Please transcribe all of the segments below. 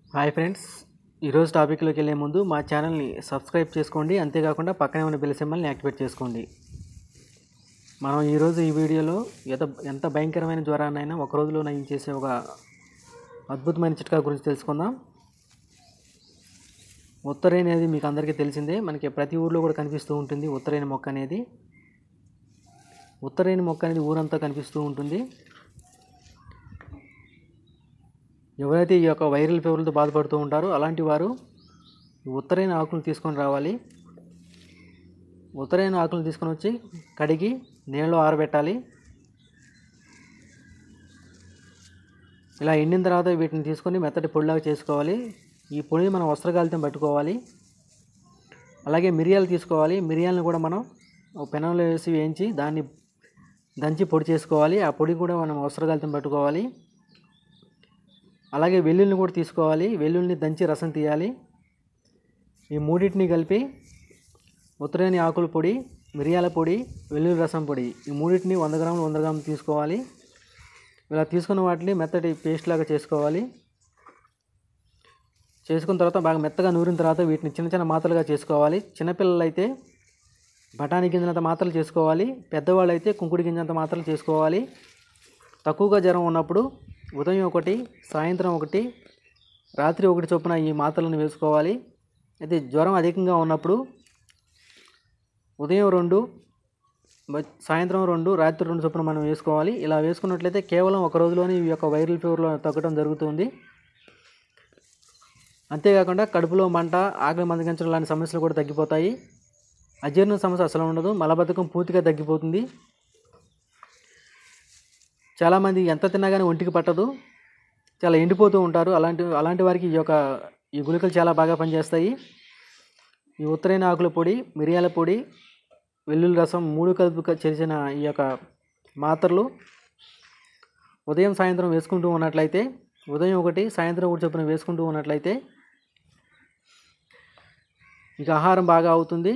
hi friends ఈరోజు టాపిక్లోకి వెళ్ళే ముందు మా ఛానల్ని సబ్స్క్రైబ్ చేసుకోండి అంతేకాకుండా పక్కనే ఉన్న బెల్ సింబల్ని యాక్టివేట్ చేసుకోండి మనం ఈరోజు ఈ వీడియోలో ఎంత ఎంత భయంకరమైన జ్వరాన్నైనా ఒక రోజులో నయం చేసే ఒక అద్భుతమైన చిట్కా గురించి తెలుసుకుందాం ఉత్తరేణి అనేది మీకు అందరికీ తెలిసిందే మనకి ప్రతి ఊర్లో కూడా కనిపిస్తూ ఉంటుంది ఉత్తరేణి మొక్క అనేది ఉత్తరేణి మొక్క అనేది ఊరంతా కనిపిస్తూ ఉంటుంది ఎవరైతే ఈ యొక్క వైరల్ ఫీవర్లతో బాధపడుతూ ఉంటారో అలాంటి వారు ఈ ఉత్తరైన ఆకులు తీసుకొని రావాలి ఉత్తరైన ఆకులు తీసుకొని వచ్చి కడిగి నీళ్ళలో ఆరబెట్టాలి ఇలా ఎండిన తర్వాత వీటిని తీసుకొని మెత్తటి పొడిలాగా చేసుకోవాలి ఈ పొడిని మనం వస్త్రగాలితం పట్టుకోవాలి అలాగే మిరియాలు తీసుకోవాలి మిరియాలను కూడా మనం ఒక పెనంలో వేసి వేయించి దాన్ని దంచి పొడి చేసుకోవాలి ఆ పొడి కూడా మనం వస్త్రగాలితం పట్టుకోవాలి అలాగే వెల్లుల్లిని కూడా తీసుకోవాలి వెల్లుల్లిని దంచి రసం తీయాలి ఈ మూడింటిని కలిపి ఉత్తరేని ఆకుల పొడి మిరియాల పొడి వెల్లుల్లి రసం పొడి ఈ మూడింటిని వంద గ్రాములు వంద గ్రాములు తీసుకోవాలి ఇలా తీసుకున్న వాటిని మెత్తటి పేస్ట్ లాగా చేసుకోవాలి చేసుకున్న తర్వాత బాగా మెత్తగా నూరిన తర్వాత వీటిని చిన్న చిన్న మాత్రలుగా చేసుకోవాలి చిన్నపిల్లలు అయితే బఠానీ గింజంత మాత్రలు చేసుకోవాలి పెద్దవాళ్ళు అయితే కుంకుడి గింజంత మాత్రలు చేసుకోవాలి తక్కువగా జ్వరం ఉన్నప్పుడు ఉదయం ఒకటి సాయంత్రం ఒకటి రాత్రి ఒకటి చొప్పున ఈ మాత్రలను వేసుకోవాలి అయితే జ్వరం అధికంగా ఉన్నప్పుడు ఉదయం రెండు మ- సాయంత్రం రెండు రాత్రి రెండు చొప్పున మనం వేసుకోవాలి ఇలా వేసుకున్నట్లయితే కేవలం ఒక రోజులోనే ఈ యొక్క వైరల్ ఫీవర్లో తగ్గడం జరుగుతుంది అంతేకాకుండా కడుపులో మంట ఆకలి మందగించడం లాంటి సమస్యలు కూడా తగ్గిపోతాయి అజీర్ణ సమస్య అసలు ఉండదు మలబద్ధకం పూర్తిగా తగ్గిపోతుంది చాలామంది ఎంత తిన్నా కానీ ఒంటికి పట్టదు చాలా ఎండిపోతూ ఉంటారు అలాంటి అలాంటి వారికి ఈ యొక్క ఈ గుళికలు చాలా బాగా పనిచేస్తాయి ఈ ఉత్తరైన ఆకుల పొడి మిరియాల పొడి వెల్లుల్లి రసం మూడు కలుపు క- చేసిన ఈ యొక్క మాత్రలు ఉదయం సాయంత్రం వేసుకుంటూ ఉన్నట్లయితే ఉదయం ఒకటి సాయంత్రం ఒకటి చొప్పున వేసుకుంటూ ఉన్నట్లయితే ఇక ఆహారం బాగా అవుతుంది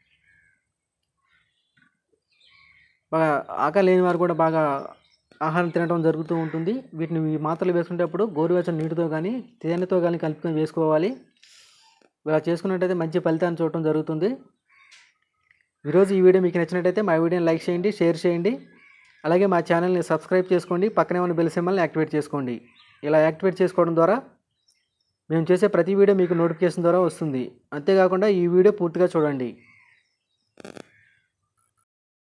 బాగా ఆకలి లేని వారు కూడా బాగా ఆహారం తినడం జరుగుతూ ఉంటుంది వీటిని ఈ మాత్రలు వేసుకునేటప్పుడు గోరువెచ్చని నీటితో కానీ తేనెతో కానీ కలుపుకొని వేసుకోవాలి ఇలా చేసుకున్నట్టయితే మంచి ఫలితాన్ని చూడటం జరుగుతుంది ఈరోజు ఈ వీడియో మీకు నచ్చినట్టయితే మా వీడియోని లైక్ చేయండి షేర్ చేయండి అలాగే మా ఛానల్ని సబ్స్క్రైబ్ చేసుకోండి పక్కనే ఉన్న బెల్ సింబల్ని యాక్టివేట్ చేసుకోండి ఇలా యాక్టివేట్ చేసుకోవడం ద్వారా మేము చేసే ప్రతి వీడియో మీకు నోటిఫికేషన్ ద్వారా వస్తుంది అంతేకాకుండా ఈ వీడియో పూర్తిగా చూడండి